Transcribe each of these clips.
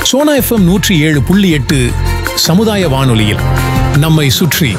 Sona FM நூற்றி ஏழு புள்ளி எட்டு சமுதாய வானொலியில் நம்மை சுற்றி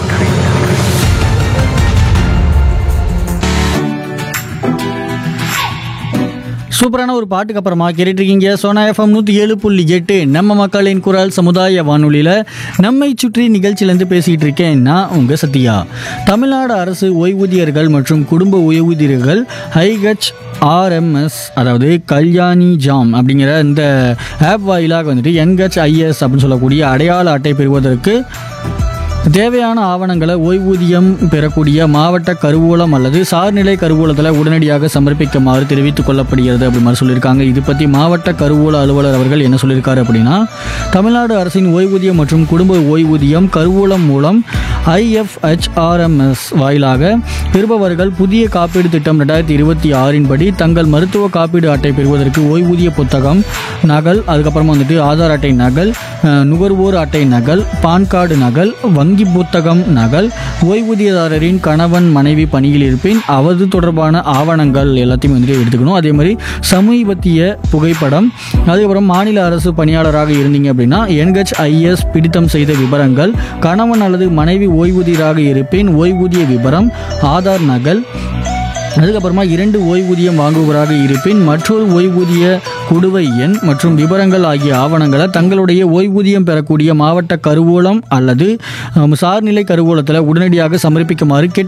சூப்பரான ஒரு பாட்டுக்கு அப்புறமா கேட்டுட்டு இருக்கீங்க சோனா எஃப்எம் நூற்றி ஏழு புள்ளி எட்டு நம்ம மக்களின் குரல் சமுதாய வானொலியில் நம்மை சுற்றி நிகழ்ச்சியிலேருந்து பேசிகிட்டு இருக்கேன் நான் உங்கள் சத்யா தமிழ்நாடு அரசு ஓய்வூதியர்கள் மற்றும் குடும்ப ஓய்வூதியர்கள் ஹைகச் ஆர்எம்எஸ் அதாவது கல்யாணி ஜாம் அப்படிங்கிற இந்த ஆப் வாயிலாக வந்துட்டு என்ஹெச் ஐஎஸ் அப்படின்னு சொல்லக்கூடிய அடையாள அட்டை பெறுவதற்கு தேவையான ஆவணங்களை ஓய்வூதியம் பெறக்கூடிய மாவட்ட கருவூலம் அல்லது சார்நிலை கருவூலத்தில் உடனடியாக சமர்ப்பிக்குமாறு தெரிவித்துக் கொள்ளப்படுகிறது அப்படி மாதிரி சொல்லியிருக்காங்க இது பற்றி மாவட்ட கருவூல அலுவலர் அவர்கள் என்ன சொல்லியிருக்காரு அப்படின்னா தமிழ்நாடு அரசின் ஓய்வூதியம் மற்றும் குடும்ப ஓய்வூதியம் கருவூலம் மூலம் ஐஎஃப்ஹெச்ஆர்எம்எஸ் வாயிலாக பெறுபவர்கள் புதிய காப்பீடு திட்டம் ரெண்டாயிரத்தி இருபத்தி ஆறின் படி தங்கள் மருத்துவ காப்பீடு அட்டை பெறுவதற்கு ஓய்வூதிய புத்தகம் நகல் அதுக்கப்புறமா வந்துட்டு ஆதார் அட்டை நகல் அஹ், நுகர்வோர் அட்டை நகல் பான் கார்டு நகல் வங்கி புத்தகம் நகல் ஓய்வூதியதாரரின் கணவன் மனைவி பணியில் இருப்பின் அவது தொடர்பான ஆவணங்கள் எல்லாத்தையும் வந்துட்டு எடுத்துக்கணும் அதே மாதிரி சமீபத்திய புகைப்படம் அதுக்கப்புறம் மாநில அரசு பணியாளராக இருந்தீங்க அப்படின்னா என்ஹெச்ஐஎஸ் பிடித்தம் செய்த விவரங்கள் கணவன் அல்லது மனைவி ஓய்வூதியராக இருப்பின் ஓய்வூதிய விவரம் ஆதார் நகல் அதுக்கப்புறமா இரண்டு ஓய்வூதியம் வாங்குபவராக இருப்பின் மற்றொரு ஓய்வூதிய குடுவை எண் மற்றும் விவரங்கள் ஆகிய ஆவணங்களை தங்களுடைய ஓய்வூதியம் பெறக்கூடிய மாவட்ட கருவூலம் அல்லது அஹ், சார்நிலை கருவூலத்தில் உடனடியாக சமர்ப்பிக்குமாறு கேட்டு